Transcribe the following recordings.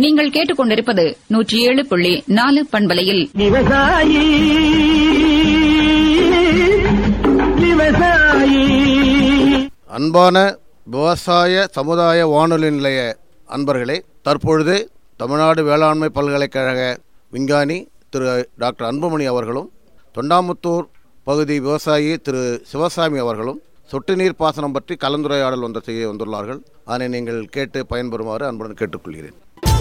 நீங்கள் கேட்டுக்கொண்டிருப்பது நூற்றி ஏழு புள்ளி நாலு பண்பலையில் விவசாயி விவசாயி அன்பான விவசாய சமுதாய வானொலி நிலைய அன்பர்களே தற்பொழுது தமிழ்நாடு வேளாண்மை பல்கலைக்கழக விஞ்ஞானி திரு டாக்டர் அன்புமணி அவர்களும் தொண்டாமுத்தூர் பகுதி விவசாயி திரு சிவசாமி அவர்களும் சொட்டு நீர் பாசனம் பற்றி கலந்துரையாடல் வந்த செய்ய வந்துள்ளார்கள் அதனை நீங்கள் கேட்டு பயன்பெறுமாறு அன்புடன் கேட்டுக்கொள்கிறேன்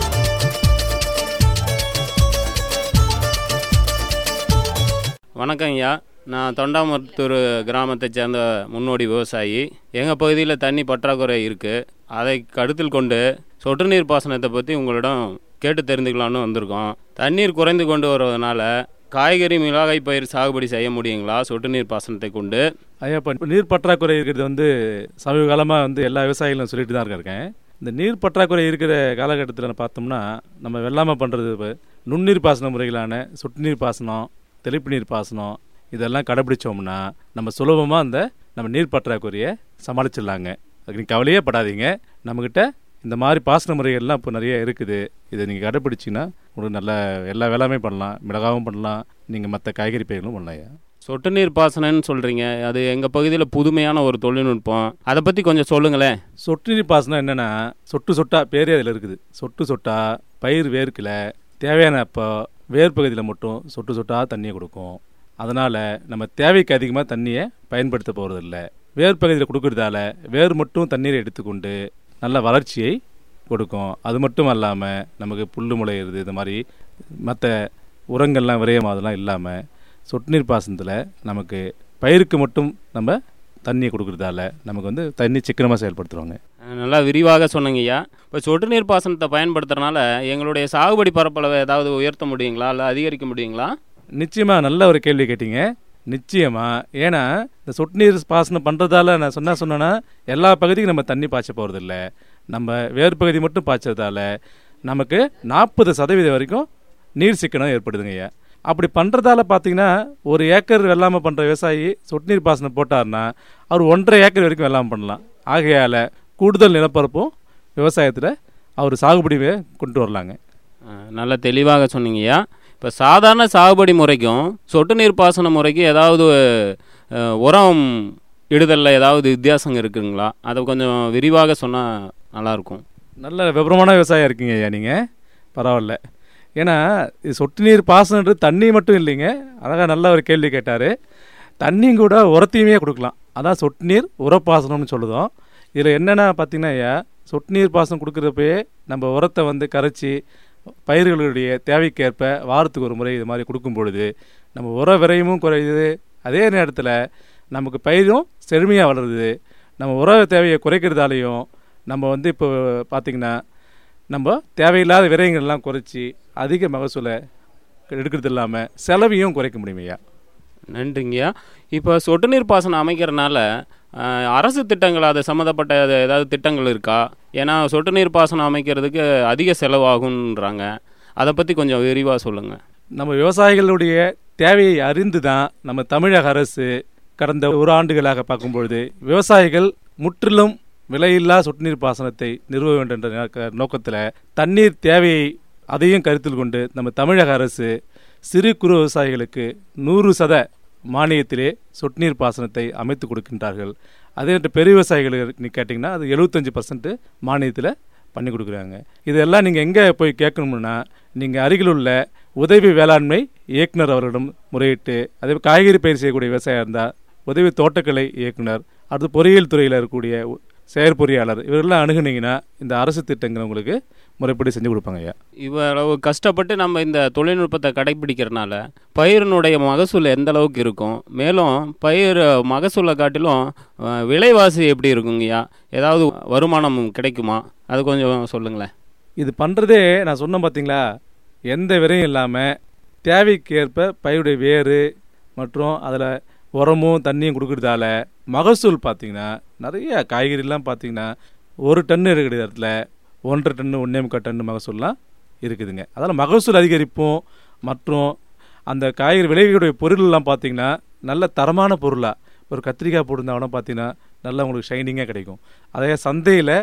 வணக்கம் ஐயா நான் தொண்டாமுத்தூர் கிராமத்தை சேர்ந்த முன்னோடி விவசாயி எங்கள் பகுதியில் தண்ணி பற்றாக்குறை இருக்குது அதை கருத்தில் கொண்டு சொட்டு நீர் பாசனத்தை பற்றி உங்களிடம் கேட்டு தெரிந்துக்கலாம்னு வந்திருக்கோம் தண்ணீர் குறைந்து கொண்டு வருவதனால காய்கறி மிளகாய் பயிர் சாகுபடி செய்ய முடியுங்களா சொட்டு நீர் பாசனத்தை கொண்டு ஐயா இப்போ நீர் பற்றாக்குறை இருக்கிறது வந்து சமீப காலமாக வந்து எல்லா விவசாயிகளும் சொல்லிட்டு தான் இருக்கேன் இந்த நீர் பற்றாக்குறை இருக்கிற காலகட்டத்தில் பார்த்தோம்னா நம்ம வெள்ளாமை பண்ணுறது இப்போ நுண்ணீர் பாசன முறைகளான சொட்டு நீர் பாசனம் தெளிப்பு நீர் பாசனம் இதெல்லாம் கடைபிடிச்சோம்னா நம்ம சுலபமாக அந்த நம்ம நீர் பற்றாக்குறையை சமாளிச்சிடலாங்க அதுக்கு நீங்கள் கவலையே படாதீங்க நம்மக்கிட்ட இந்த மாதிரி பாசன முறைகள்லாம் இப்போ நிறைய இருக்குது இதை நீங்கள் கடைபிடிச்சிங்கன்னா உங்களுக்கு நல்ல எல்லா வேளாமே பண்ணலாம் மிளகாவும் பண்ணலாம் நீங்கள் மற்ற காய்கறி பயிர்களும் பண்ணலாம் ஐயா சொட்டு நீர் பாசனம்னு சொல்கிறீங்க அது எங்கள் பகுதியில் புதுமையான ஒரு தொழில்நுட்பம் அதை பற்றி கொஞ்சம் சொல்லுங்களேன் சொட்டு நீர் பாசனம் என்னன்னா சொட்டு சொட்டா பேரே அதில் இருக்குது சொட்டு சொட்டா பயிர் வேர்க்கல தேவையான அப்போ வேர் பகுதியில் மட்டும் சொட்டு சொட்டா தண்ணியை கொடுக்கும் அதனால் நம்ம தேவைக்கு அதிகமாக தண்ணியை பயன்படுத்த போகிறதில்ல வேர் பகுதியில் கொடுக்கறதால வேர் மட்டும் தண்ணீரை எடுத்துக்கொண்டு நல்ல வளர்ச்சியை கொடுக்கும் அது மட்டும் அல்லாமல் நமக்கு புல் முளையிறது இது மாதிரி மற்ற உரங்கள்லாம் விரயமாதெல்லாம் இல்லாமல் சொட்டு நீர் பாசனத்தில் நமக்கு பயிருக்கு மட்டும் நம்ம தண்ணியை கொடுக்கறதால நமக்கு வந்து தண்ணி சிக்கனமாக செயல்படுத்துவாங்க அஹ் நல்லா விரிவாக சொன்னீங்க ஐயா இப்போ சொட்டு நீர் பாசனத்தை பயன்படுத்துறதுனால எங்களுடைய சாகுபடி பரப்பளவை ஏதாவது உயர்த்த முடியுங்களா இல்லை அதிகரிக்க முடியுங்களா நிச்சயமாக நல்ல ஒரு கேள்வி கேட்டீங்க நிச்சயமா ஏன்னா இந்த சொட்டு நீர் பாசனம் பண்ணுறதால நான் சொன்னா சொன்னேன்னா எல்லா பகுதிக்கும் நம்ம தண்ணி பாய்ச்ச போகிறதில்ல நம்ம வேர் பகுதி மட்டும் பாய்ச்சதால நமக்கு நாற்பது சதவீதம் வரைக்கும் நீர் சிக்கனம் ஏற்படுதுங்க ஐயா அப்படி பண்ணுறதால பார்த்தீங்கன்னா ஒரு ஏக்கர் வெள்ளாமை பண்ணுற விவசாயி சொட்டு நீர் பாசனம் போட்டார்னா அவர் ஒன்றரை ஏக்கர் வரைக்கும் வெள்ளாமை பண்ணலாம் ஆகையால் கூடுதல் நிலப்பரப்பும் விவசாயத்தில் அவர் சாகுபடியை கொண்டு வரலாங்க அஹ் நல்ல தெளிவாக சொன்னீங்கய்யா இப்போ சாதாரண சாகுபடி முறைக்கும் சொட்டு நீர் பாசன முறைக்கும் ஏதாவது அஹ், உரம் இடுதலில் ஏதாவது வித்தியாசம் இருக்குங்களா அதை கொஞ்சம் விரிவாக சொன்னால் நல்லாயிருக்கும் நல்ல விவரமான விவசாயம் இருக்கீங்க ஐயா நீங்கள் பரவாயில்ல ஏன்னா இது சொட்டு நீர் பாசனன்றது தண்ணி மட்டும் இல்லைங்க அழகாக நல்ல ஒரு கேள்வி கேட்டார் தண்ணியும் கூட உரத்தையுமே கொடுக்கலாம் அதான் சொட்டு நீர் உரப்பாசனம்னு சொல்லுதோம் இதில் என்னென்ன பார்த்தீங்கன்னா ஐயா சொட்டு நீர் பாசனம் கொடுக்குறப்பயே நம்ம உரத்தை வந்து கரைச்சி பயிர்களுடைய தேவைக்கேற்ப வாரத்துக்கு ஒரு முறை இது மாதிரி கொடுக்கும் பொழுது நம்ம உர விரயமும் குறையுது அதே நேரத்தில் நமக்கு பயிரும் செழுமையாக வளருது நம்ம உர தேவையை குறைக்கிறதாலையும் நம்ம வந்து இப்போ பார்த்திங்கன்னா நம்ம தேவையில்லாத விரயங்கள்லாம் குறைச்சி அதிக மகசூலை எடுக்கிறது இல்லாமல் செலவையும் குறைக்க முடியும் ஐயா நன்றிங்கய்யா இப்போ சொட்டு நீர் பாசனம் அமைக்கிறனால அஹ், அரசு திட்டங்கள் அது சம்மந்தப்பட்ட அது- ஏதாவது திட்டங்கள் இருக்கா ஏன்னா சொட்டு நீர் பாசனம் அமைக்கிறதுக்கு அதிக செலவாகுன்றாங்க அதை பற்றி கொஞ்சம் விரிவாக சொல்லுங்கள் நம்ம விவசாயிகளுடைய தேவையை அறிந்து தான் நம்ம தமிழக அரசு கடந்த ஒரு ஆண்டுகளாக பார்க்கும்பொழுது விவசாயிகள் முற்றிலும் விலையில்லா சொட்டு நீர் பாசனத்தை நிறுவ வேண்டும் என்ற நோக்கத்தில் தண்ணீர் தேவையை அதையும் கருத்தில் கொண்டு நம்ம தமிழக அரசு சிறு குறு விவசாயிகளுக்கு நூறு சத மானியத்திலே சொட்டு நீர் பாசனத்தை அமைத்து கொடுக்கின்றார்கள் அதே நேரத்தில் பெரிய விவசாயிகளுக்கு நீ கேட்டிங்கன்னா அது எழுபத்தஞ்சு பர்சன்ட் மானியத்தில் பண்ணி கொடுக்குறாங்க இதெல்லாம் நீங்கள் எங்கே போய் கேட்கணும்னா நீங்கள் அருகில் உள்ள உதவி வேளாண்மை இயக்குனர் அவர்களிடம் முறையிட்டு அதே போல் காய்கறி பயிர் செய்யக்கூடிய விவசாயம் இருந்தால் உதவி தோட்டக்கலை இயக்குனர் அடுத்து பொறியியல் துறையில் இருக்கக்கூடிய உ- செயற்பொறியாளர் இவரெல்லாம் அணுகுனீங்கன்னா இந்த அரசு திட்டங்கள் உங்களுக்கு முறைப்படி செஞ்சு கொடுப்பாங்க ஐயா இவ்வளவு கஷ்டப்பட்டு நம்ம இந்த தொழில்நுட்பத்தை கடைபிடிக்கிறனால பயிரினுடைய மகசூல் எந்த அளவுக்கு இருக்கும் மேலும் பயிர் மகசூலை காட்டிலும் அஹ், விலைவாசி எப்படி இருக்குங்கய்யா ஏதாவது வருமானம் கிடைக்குமா அது கொஞ்சம் சொல்லுங்களேன் இது பண்ணுறதே நான் சொன்னேன் பார்த்தீங்களா எந்த விரையும் இல்லாமல் தேவைக்கேற்ப பயிருடைய வேறு மற்றும் அதில் உரமும் தண்ணியும் கொடுக்கறதால மகசூல் பார்த்தீங்கன்னா நிறைய காய்கறிலாம் பார்த்தீங்கன்னா ஒரு டன்னு இருக்கிற இடத்துல ஒன்றரை டன்னு ஒன்றே முக்கால் டன்னு மகசூல்லாம் இருக்குதுங்க அதனால் மகசூல் அதிகரிப்பும் மற்றும் அந்த காய்கறி விளைவிக்கக்கூடிய பொருள்லாம் பார்த்தீங்கன்னா நல்ல தரமான பொருளாக ஒரு கத்திரிக்காய் போட்டிருந்தா கூட பார்த்தீங்கன்னா நல்லா உங்களுக்கு ஷைனிங்காக கிடைக்கும் அதே சந்தையில்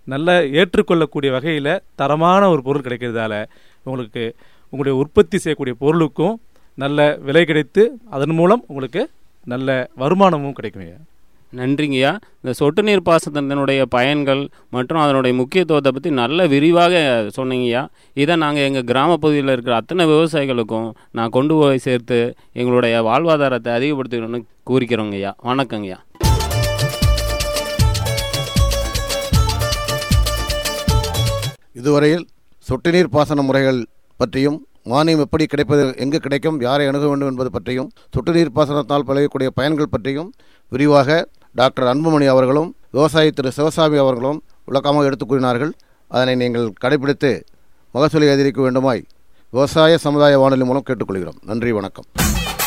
நல்ல ஏற்றுக்கொள்ளக்கூடிய வகையில் தரமான ஒரு பொருள் கிடைக்கிறதால உங்களுக்கு உங்களுடைய உற்பத்தி செய்யக்கூடிய பொருளுக்கும் நல்ல விலை கிடைத்து அதன் மூலம் உங்களுக்கு நல்ல வருமானமும் கிடைக்கும் ஐயா நன்றிங்கய்யா இந்த சொட்டு நீர் பாசனத்தினுடைய பயன்கள் மற்றும் அதனுடைய முக்கியத்துவத்தை பற்றி நல்ல விரிவாக சொன்னீங்கய்யா இதை நாங்கள் எங்கள் கிராம பகுதியில் இருக்கிற அத்தனை விவசாயிகளுக்கும் நான் கொண்டு போய் சேர்த்து எங்களுடைய வாழ்வாதாரத்தை அதிகப்படுத்தணும்னு கூறிக்கிறோங்கய்யா வணக்கங்கய்யா இதுவரையில் சொட்டு நீர் பாசன முறைகள் பற்றியும் மானியம் எப்படி கிடைப்பது எங்கு கிடைக்கும் யாரை அணுக வேண்டும் என்பது பற்றியும் சொட்டு நீர் பாசனத்தால் விளையக்கூடிய பயன்கள் பற்றியும் விரிவாக டாக்டர் அன்புமணி அவர்களும் விவசாயி திரு சிவசாமி அவர்களும் விளக்கமாக எடுத்துக் கூறினார்கள் அதனை நீங்கள் கடைபிடித்து மகசூலை அதிகரிக்க வேண்டுமாய் விவசாய சமுதாய வானொலி மூலம் கேட்டுக்கொள்கிறோம் நன்றி வணக்கம்